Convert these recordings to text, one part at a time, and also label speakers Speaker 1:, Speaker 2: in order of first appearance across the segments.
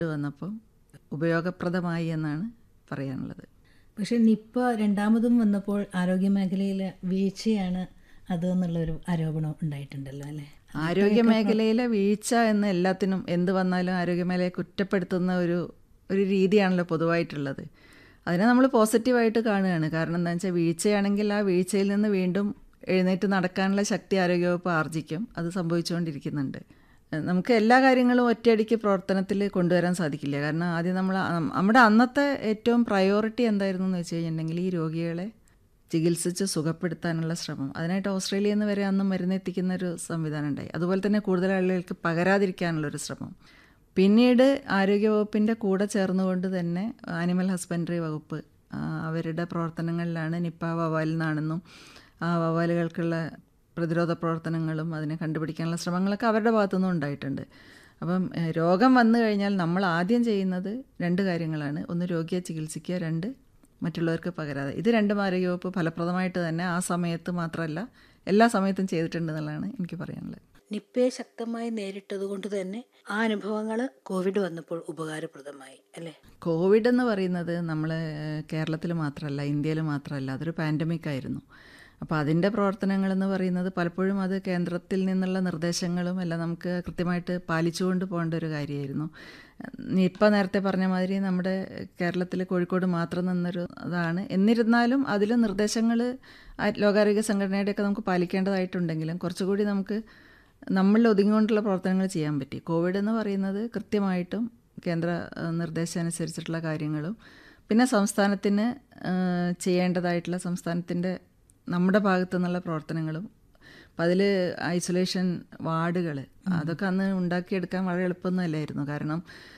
Speaker 1: വന്നപ്പോൾ ഉപയോഗപ്രദമായി എന്നാണ് പറയാനുള്ളത്
Speaker 2: പക്ഷെ നിപ്പ രണ്ടാമതും വന്നപ്പോൾ ആരോഗ്യ മേഖലയിലെ വീഴ്ചയാണ് അത് എന്നുള്ളൊരു ആരോപണം ഉണ്ടായിട്ടുണ്ടല്ലോ അല്ലേ
Speaker 1: ആരോഗ്യ മേഖലയിലെ വീഴ്ച എന്ന് എല്ലാത്തിനും എന്ത് വന്നാലും ആരോഗ്യമേഖലയെ കുറ്റപ്പെടുത്തുന്ന ഒരു ഒരു രീതിയാണല്ലോ പൊതുവായിട്ടുള്ളത് അതിനെ നമ്മൾ പോസിറ്റീവായിട്ട് കാണുകയാണ് കാരണം എന്താ വെച്ചാൽ വീഴ്ചയാണെങ്കിൽ ആ വീഴ്ചയിൽ നിന്ന് വീണ്ടും എഴുന്നേറ്റ് നടക്കാനുള്ള ശക്തി ആരോഗ്യവകുപ്പ് ആർജിക്കും അത് സംഭവിച്ചുകൊണ്ടിരിക്കുന്നുണ്ട് നമുക്ക് എല്ലാ കാര്യങ്ങളും ഒറ്റയടിക്ക് പ്രവർത്തനത്തിൽ കൊണ്ടുവരാൻ സാധിക്കില്ല കാരണം ആദ്യം നമ്മൾ നമ്മുടെ അന്നത്തെ ഏറ്റവും പ്രയോറിറ്റി എന്തായിരുന്നു എന്ന് വെച്ച് കഴിഞ്ഞിട്ടുണ്ടെങ്കിൽ ഈ രോഗികളെ ചികിത്സിച്ച് സുഖപ്പെടുത്താനുള്ള ശ്രമം അതിനായിട്ട് ഓസ്ട്രേലിയയിൽ നിന്ന് വരെ അന്ന് മരുന്നെത്തിക്കുന്ന ഒരു സംവിധാനം ഉണ്ടായി അതുപോലെ തന്നെ കൂടുതൽ ആളുകൾക്ക് പകരാതിരിക്കാനുള്ളൊരു ശ്രമം പിന്നീട് ആരോഗ്യവകുപ്പിൻ്റെ കൂടെ ചേർന്നുകൊണ്ട് തന്നെ ആനിമൽ ഹസ്ബൻഡറി വകുപ്പ് അവരുടെ പ്രവർത്തനങ്ങളിലാണ് നിപ്പ വവാലിൽ നിന്നാണെന്നും ആ വവാലുകൾക്കുള്ള പ്രതിരോധ പ്രവർത്തനങ്ങളും അതിനെ കണ്ടുപിടിക്കാനുള്ള ശ്രമങ്ങളൊക്കെ അവരുടെ ഭാഗത്തുനിന്നും ഉണ്ടായിട്ടുണ്ട് അപ്പം രോഗം വന്നു കഴിഞ്ഞാൽ നമ്മൾ ആദ്യം ചെയ്യുന്നത് രണ്ട് കാര്യങ്ങളാണ് ഒന്ന് രോഗിയെ ചികിത്സിക്കുക രണ്ട് മറ്റുള്ളവർക്ക് പകരാതെ ഇത് രണ്ടും ആരോഗ്യവകുപ്പ് ഫലപ്രദമായിട്ട് തന്നെ ആ സമയത്ത് മാത്രമല്ല എല്ലാ സമയത്തും ചെയ്തിട്ടുണ്ട് എന്നുള്ളതാണ് എനിക്ക് പറയാനുള്ളത്
Speaker 2: നിപ്പയെ ശക്തമായി നേരിട്ടത് കൊണ്ട് തന്നെ ആ അനുഭവങ്ങൾ കോവിഡ് വന്നപ്പോൾ ഉപകാരപ്രദമായി അല്ലേ
Speaker 1: കോവിഡ് എന്ന് പറയുന്നത് നമ്മൾ കേരളത്തിൽ മാത്രമല്ല ഇന്ത്യയിൽ മാത്രമല്ല അതൊരു പാൻഡമിക് ആയിരുന്നു അപ്പോൾ അതിൻ്റെ പ്രവർത്തനങ്ങളെന്ന് പറയുന്നത് പലപ്പോഴും അത് കേന്ദ്രത്തിൽ നിന്നുള്ള നിർദ്ദേശങ്ങളും എല്ലാം നമുക്ക് കൃത്യമായിട്ട് പാലിച്ചുകൊണ്ട് പോകേണ്ട ഒരു കാര്യമായിരുന്നു ഇപ്പം നേരത്തെ പറഞ്ഞ മാതിരി നമ്മുടെ കേരളത്തിൽ കോഴിക്കോട് മാത്രം നിന്നൊരു അതാണ് എന്നിരുന്നാലും അതിൽ നിർദ്ദേശങ്ങൾ ലോകാരോഗ്യ സംഘടനയുടെയൊക്കെ നമുക്ക് പാലിക്കേണ്ടതായിട്ടുണ്ടെങ്കിലും കുറച്ചുകൂടി നമുക്ക് നമ്മളിൽ ഒതുങ്ങിക്കൊണ്ടുള്ള പ്രവർത്തനങ്ങൾ ചെയ്യാൻ പറ്റി കോവിഡ് എന്ന് പറയുന്നത് കൃത്യമായിട്ടും കേന്ദ്ര നിർദ്ദേശം അനുസരിച്ചിട്ടുള്ള കാര്യങ്ങളും പിന്നെ സംസ്ഥാനത്തിന് ചെയ്യേണ്ടതായിട്ടുള്ള സംസ്ഥാനത്തിൻ്റെ നമ്മുടെ ഭാഗത്തു നിന്നുള്ള പ്രവർത്തനങ്ങളും അപ്പം അതിൽ ഐസൊലേഷൻ വാർഡുകൾ അതൊക്കെ അന്ന് ഉണ്ടാക്കിയെടുക്കാൻ വളരെ എളുപ്പമൊന്നുമല്ലായിരുന്നു കാരണം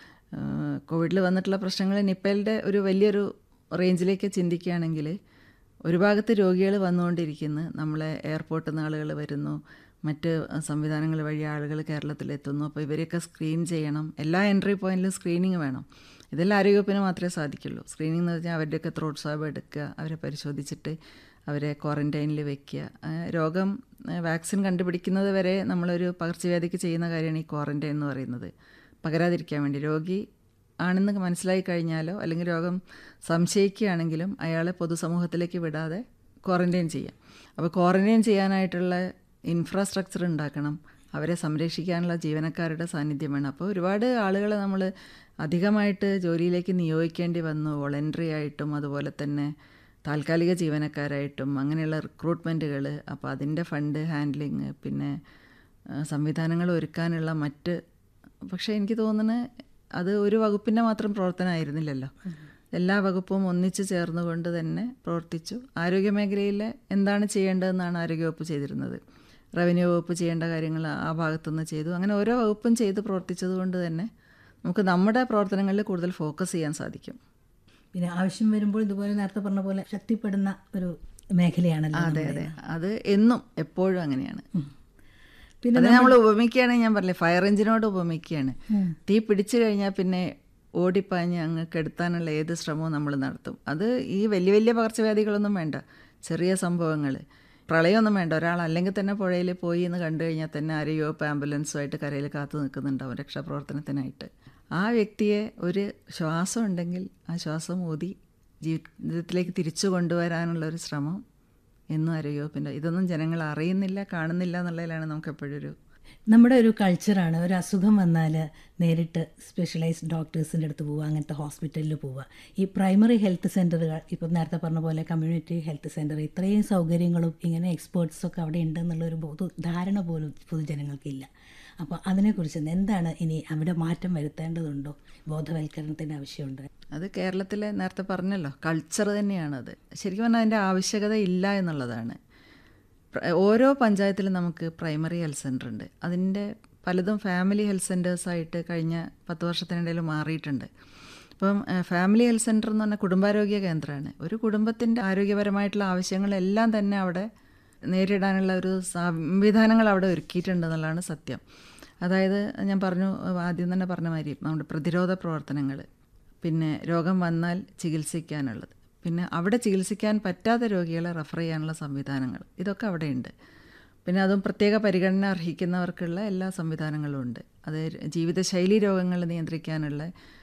Speaker 1: കോവിഡിൽ വന്നിട്ടുള്ള പ്രശ്നങ്ങൾ നിപ്പയുടെ ഒരു വലിയൊരു റേഞ്ചിലേക്ക് ചിന്തിക്കുകയാണെങ്കിൽ ഒരു ഭാഗത്ത് രോഗികൾ വന്നുകൊണ്ടിരിക്കുന്നു നമ്മളെ എയർപോർട്ടിൽ നിന്ന് ആളുകൾ വരുന്നു മറ്റ് സംവിധാനങ്ങൾ വഴി ആളുകൾ കേരളത്തിലെത്തുന്നു അപ്പോൾ ഇവരെയൊക്കെ സ്ക്രീൻ ചെയ്യണം എല്ലാ എൻട്രി പോയിന്റിലും സ്ക്രീനിങ് വേണം ഇതെല്ലാം ആരോഗ്യവകുപ്പിന് മാത്രമേ സാധിക്കുള്ളൂ സ്ക്രീനിങ് എന്ന് പറഞ്ഞാൽ അവരുടെയൊക്കെ ത്രോട്ട് സ്വാബ് എടുക്കുക അവരെ പരിശോധിച്ചിട്ട് അവരെ ക്വാറൻറ്റൈനിൽ വെക്കുക രോഗം വാക്സിൻ കണ്ടുപിടിക്കുന്നത് വരെ നമ്മളൊരു പകർച്ചവ്യാധിക്ക് ചെയ്യുന്ന കാര്യമാണ് ഈ ക്വാറൻറ്റൈൻ എന്ന് പറയുന്നത് പകരാതിരിക്കാൻ വേണ്ടി രോഗി ആണെന്ന് മനസ്സിലായി കഴിഞ്ഞാലോ അല്ലെങ്കിൽ രോഗം സംശയിക്കുകയാണെങ്കിലും അയാളെ പൊതുസമൂഹത്തിലേക്ക് വിടാതെ ക്വാറൻറ്റൈൻ ചെയ്യാം അപ്പോൾ ക്വാറൻറ്റൈൻ ചെയ്യാനായിട്ടുള്ള ഇൻഫ്രാസ്ട്രക്ചർ ഉണ്ടാക്കണം അവരെ സംരക്ഷിക്കാനുള്ള ജീവനക്കാരുടെ സാന്നിധ്യം വേണം അപ്പോൾ ഒരുപാട് ആളുകളെ നമ്മൾ അധികമായിട്ട് ജോലിയിലേക്ക് നിയോഗിക്കേണ്ടി വന്നു വോളണ്ടറി ആയിട്ടും അതുപോലെ തന്നെ താൽക്കാലിക ജീവനക്കാരായിട്ടും അങ്ങനെയുള്ള റിക്രൂട്ട്മെൻറ്റുകൾ അപ്പോൾ അതിൻ്റെ ഫണ്ട് ഹാൻഡ്ലിങ് പിന്നെ സംവിധാനങ്ങൾ ഒരുക്കാനുള്ള മറ്റ് പക്ഷേ എനിക്ക് തോന്നുന്നത് അത് ഒരു വകുപ്പിൻ്റെ മാത്രം പ്രവർത്തനമായിരുന്നില്ലല്ലോ എല്ലാ വകുപ്പും ഒന്നിച്ച് ചേർന്നുകൊണ്ട് തന്നെ പ്രവർത്തിച്ചു ആരോഗ്യമേഖലയിൽ എന്താണ് ചെയ്യേണ്ടതെന്നാണ് ആരോഗ്യവകുപ്പ് ചെയ്തിരുന്നത് റവന്യൂ വകുപ്പ് ചെയ്യേണ്ട കാര്യങ്ങൾ ആ ഭാഗത്തുനിന്ന് ചെയ്തു അങ്ങനെ ഓരോ വകുപ്പും ചെയ്ത് പ്രവർത്തിച്ചത് കൊണ്ട് തന്നെ നമുക്ക് നമ്മുടെ പ്രവർത്തനങ്ങളിൽ കൂടുതൽ ഫോക്കസ് ചെയ്യാൻ സാധിക്കും
Speaker 2: പിന്നെ ആവശ്യം വരുമ്പോൾ ഇതുപോലെ നേരത്തെ പറഞ്ഞ പോലെ ശക്തിപ്പെടുന്ന ഒരു മേഖലയാണല്ലോ
Speaker 1: അതെ അതെ അത് എന്നും എപ്പോഴും അങ്ങനെയാണ് പിന്നെ നമ്മൾ ഉപമിക്കുകയാണെങ്കിൽ ഞാൻ പറഞ്ഞില്ലേ ഫയർ എഞ്ചിനോട് ഉപമിക്കുകയാണ് തീ പിടിച്ചു കഴിഞ്ഞാൽ പിന്നെ ഓടിപ്പാഞ്ഞ് അങ്ങ് കെടുത്താനുള്ള ഏത് ശ്രമവും നമ്മൾ നടത്തും അത് ഈ വലിയ വലിയ പകർച്ചവ്യാധികളൊന്നും വേണ്ട ചെറിയ സംഭവങ്ങൾ പ്രളയമൊന്നും വേണ്ട ഒരാൾ അല്ലെങ്കിൽ തന്നെ പുഴയിൽ പോയി എന്ന് കണ്ടു കഴിഞ്ഞാൽ തന്നെ ആരോഗ്യവകുപ്പ് ആംബുലൻസുമായിട്ട് കരയിൽ കാത്തു നിൽക്കുന്നുണ്ടാവും രക്ഷാപ്രവർത്തനത്തിനായിട്ട് ആ വ്യക്തിയെ ഒരു ശ്വാസം ഉണ്ടെങ്കിൽ ആ ശ്വാസം ഊതി ജീവിതത്തിലേക്ക് തിരിച്ചു കൊണ്ടുവരാനുള്ള ഒരു ശ്രമം എന്നും ആരോഗ്യവകുപ്പിൻ്റെ ഇതൊന്നും ജനങ്ങൾ അറിയുന്നില്ല കാണുന്നില്ല എന്നുള്ളതിലാണ് നമുക്ക് എപ്പോഴും ഒരു
Speaker 2: നമ്മുടെ ഒരു കൾച്ചറാണ് ഒരു അസുഖം വന്നാൽ നേരിട്ട് സ്പെഷ്യലൈസ്ഡ് ഡോക്ടേഴ്സിൻ്റെ അടുത്ത് പോവുക അങ്ങനത്തെ ഹോസ്പിറ്റലിൽ പോവുക ഈ പ്രൈമറി ഹെൽത്ത് സെൻ്ററുകൾ ഇപ്പം നേരത്തെ പറഞ്ഞ പോലെ കമ്മ്യൂണിറ്റി ഹെൽത്ത് സെൻ്റർ ഇത്രയും സൗകര്യങ്ങളും ഇങ്ങനെ എക്സ്പേർട്സൊക്കെ അവിടെ ഉണ്ടെന്നുള്ളൊരു പൊതു ധാരണ പോലും പൊതുജനങ്ങൾക്കില്ല അപ്പോൾ അതിനെക്കുറിച്ച് എന്താണ് ഇനി അവിടെ മാറ്റം വരുത്തേണ്ടതുണ്ടോ ബോധവൽക്കരണത്തിൻ്റെ ആവശ്യമുണ്ട്
Speaker 1: അത് കേരളത്തിലെ നേരത്തെ പറഞ്ഞല്ലോ കൾച്ചർ തന്നെയാണത് ശരിക്കും പറഞ്ഞാൽ അതിൻ്റെ ആവശ്യകത ഇല്ല എന്നുള്ളതാണ് ഓരോ പഞ്ചായത്തിലും നമുക്ക് പ്രൈമറി ഹെൽത്ത് സെൻ്റർ ഉണ്ട് അതിൻ്റെ പലതും ഫാമിലി ഹെൽത്ത് സെൻറ്റേഴ്സായിട്ട് കഴിഞ്ഞ പത്ത് വർഷത്തിനിടയിൽ മാറിയിട്ടുണ്ട് ഇപ്പം ഫാമിലി ഹെൽത്ത് സെൻറ്റർ എന്ന് പറഞ്ഞാൽ കുടുംബാരോഗ്യ കേന്ദ്രമാണ് ഒരു കുടുംബത്തിൻ്റെ ആരോഗ്യപരമായിട്ടുള്ള ആവശ്യങ്ങളെല്ലാം തന്നെ അവിടെ നേരിടാനുള്ള ഒരു സംവിധാനങ്ങൾ അവിടെ ഒരുക്കിയിട്ടുണ്ട് എന്നുള്ളതാണ് സത്യം അതായത് ഞാൻ പറഞ്ഞു ആദ്യം തന്നെ പറഞ്ഞ മാതിരി നമ്മുടെ പ്രതിരോധ പ്രവർത്തനങ്ങൾ പിന്നെ രോഗം വന്നാൽ ചികിത്സിക്കാനുള്ളത് പിന്നെ അവിടെ ചികിത്സിക്കാൻ പറ്റാത്ത രോഗികളെ റെഫർ ചെയ്യാനുള്ള സംവിധാനങ്ങൾ ഇതൊക്കെ അവിടെയുണ്ട് പിന്നെ അതും പ്രത്യേക പരിഗണന അർഹിക്കുന്നവർക്കുള്ള എല്ലാ സംവിധാനങ്ങളും ഉണ്ട് അത് ജീവിതശൈലി രോഗങ്ങൾ നിയന്ത്രിക്കാനുള്ള